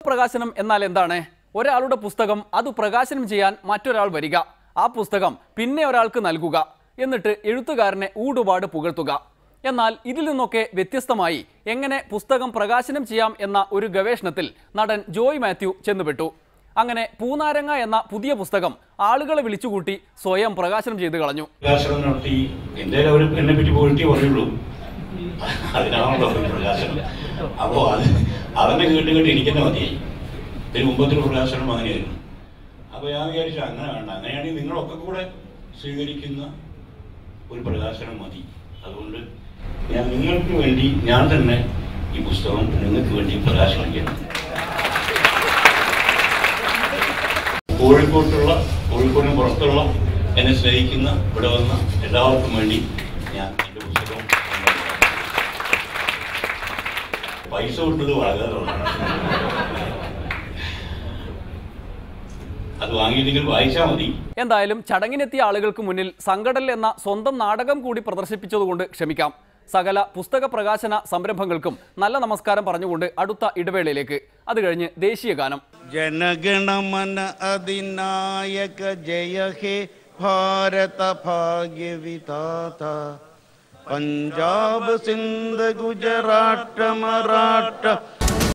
പ്രകാശനം എന്നാൽ എന്താണ് ഒരാളുടെ പുസ്തകം അത് പ്രകാശനം ചെയ്യാൻ മറ്റൊരാൾ വരിക ആ പുസ്തകം പിന്നെ ഒരാൾക്ക് നൽകുക എന്നിട്ട് എഴുത്തുകാരനെ ഊടുപാട് പുകഴ്ത്തുക എന്നാൽ ഇതിൽ നിന്നൊക്കെ വ്യത്യസ്തമായി എങ്ങനെ പുസ്തകം പ്രകാശനം ചെയ്യാം എന്ന ഒരു ഗവേഷണത്തിൽ നടൻ ജോയ് മാത്യു ചെന്നുപെട്ടു അങ്ങനെ പൂനാരങ്ങ എന്ന പുതിയ പുസ്തകം ആളുകളെ വിളിച്ചുകൂട്ടി സ്വയം പ്രകാശനം ചെയ്തു കളഞ്ഞു പ്രകാശനം നടത്തി എൻ്റെ അവർ എന്നെ പറ്റി പോയിട്ടേ പറയുള്ളൂ അതിനാണല്ലോ ഒരു പ്രകാശനം അപ്പോൾ അത് അവനെ കേട്ട് കേട്ട് എനിക്ക് തന്നെ മതിയായി ഇതിന് മുമ്പത്തെ ഒരു പ്രകാശനം അങ്ങനെയായിരുന്നു അപ്പോൾ ഞാൻ വിചാരിച്ചു അങ്ങനെ വേണ്ട അങ്ങനെയാണെങ്കിൽ നിങ്ങളൊക്കെ കൂടെ സ്വീകരിക്കുന്ന ഒരു പ്രകാശനം മതി അതുകൊണ്ട് ഞാൻ നിങ്ങൾക്ക് വേണ്ടി ഞാൻ തന്നെ ഈ പുസ്തകം നിങ്ങൾക്ക് വേണ്ടി പ്രകാശനം ചെയ്യണം കോഴിക്കോട്ടുള്ള കോഴിക്കോടിന് പുറത്തുള്ള എന്നെ സ്നേഹിക്കുന്ന ഇവിടെ വന്ന എല്ലാവർക്കും വേണ്ടി ഞാൻ എൻ്റെ പുസ്തകം പൈസ കൊടുത്തത് വളരെ അത് വാങ്ങിയില്ലെങ്കിൽ വായിച്ചാൽ മതി എന്തായാലും ചടങ്ങിനെത്തിയ ആളുകൾക്ക് മുന്നിൽ സംഘടൽ എന്ന സ്വന്തം നാടകം കൂടി പ്രദർശിപ്പിച്ചതുകൊണ്ട് ക്ഷമിക്കാം സകല പുസ്തക പ്രകാശന സംരംഭങ്ങൾക്കും നല്ല നമസ്കാരം പറഞ്ഞുകൊണ്ട് അടുത്ത ഇടവേളയിലേക്ക് അത് കഴിഞ്ഞ് ദേശീയ ഗാനം जनगणमन अधिनायक जय हे भारत भाग्य विधाता पंजाब सिंध गुजरात मराठा